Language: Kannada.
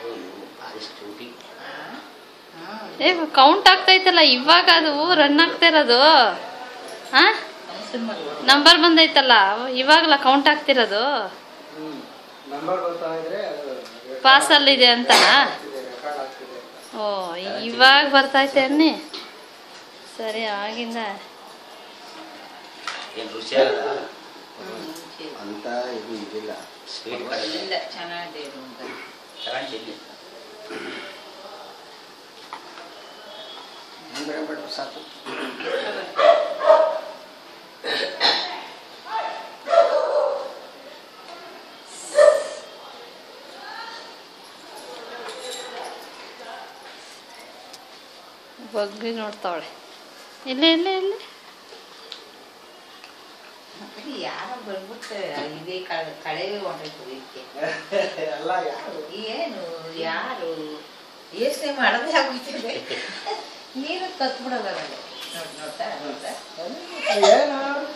ಏ ಕೌಂಟ್ ಆಗ್ತೈತಲ್ಲ ಇವಾಗ ಅದು ರನ್ ಆಗ್ತಾ ಇರೋದು ಹಾ ನಂಬರ್ ಬಂದೈತಲ್ಲ ಇವಾಗಲ ಕೌಂಟ್ ಆಗ್ತಿರೋದು ನಂಬರ್ ಬರ್ತಾ ಇದ್ರೆ ಅದು ಪಾಸ್ ಅಲ್ಲಿದೆ ಅಂತನಾ ರೆಕಾರ್ಡ್ ಆಗ್ತಿದೆ ಓ ಇವಾಗ ಬರ್ತೈತೆ ಅನ್ನಿ ಸರಿ ಆಗಿಂದ ಏನು ರುಚಿ ಆಗಲ್ಲ ಅಂತ ಇದು ಇದಿಲ್ಲ ಸ್ವೀಟ್ ಕಡಿಮೆ ಇಲ್ಲ ಚೆನ್ನಾಗಿದೆ ಇದು ಅಂತ ತಗೊಂಡಿದ್ದೀನಿ ಅಂದ್ರೆ ಬಿಟ್ರೆ ಸಾಕು ಬಗ್ಗಿ ನೋಡ್ತಾವಳೆ ಇಲ್ಲೇ ಇಲ್ಲೇ ಇಲ್ಲೇ ಇದು ಯಾರೋ ಬಂದ್ಬಿಟ್ಟು ಇದೇ ಕಳೆ ಕಳೆವೇ ಹೊಂಟೈತೆ ಇದಕ್ಕೆ ಎಲ್ಲ ಯಾರು ಏನು ಯಾರು ಯೋಚನೆ ಮಾಡೋದೇ ಆಗೋಯ್ತದೆ ನೀರು ಕತ್ಬಿಡೋದ ನೋಡಿ ನೋಡ್ತಾ ನೋಡ್ತಾ ಏನಾದ್ರು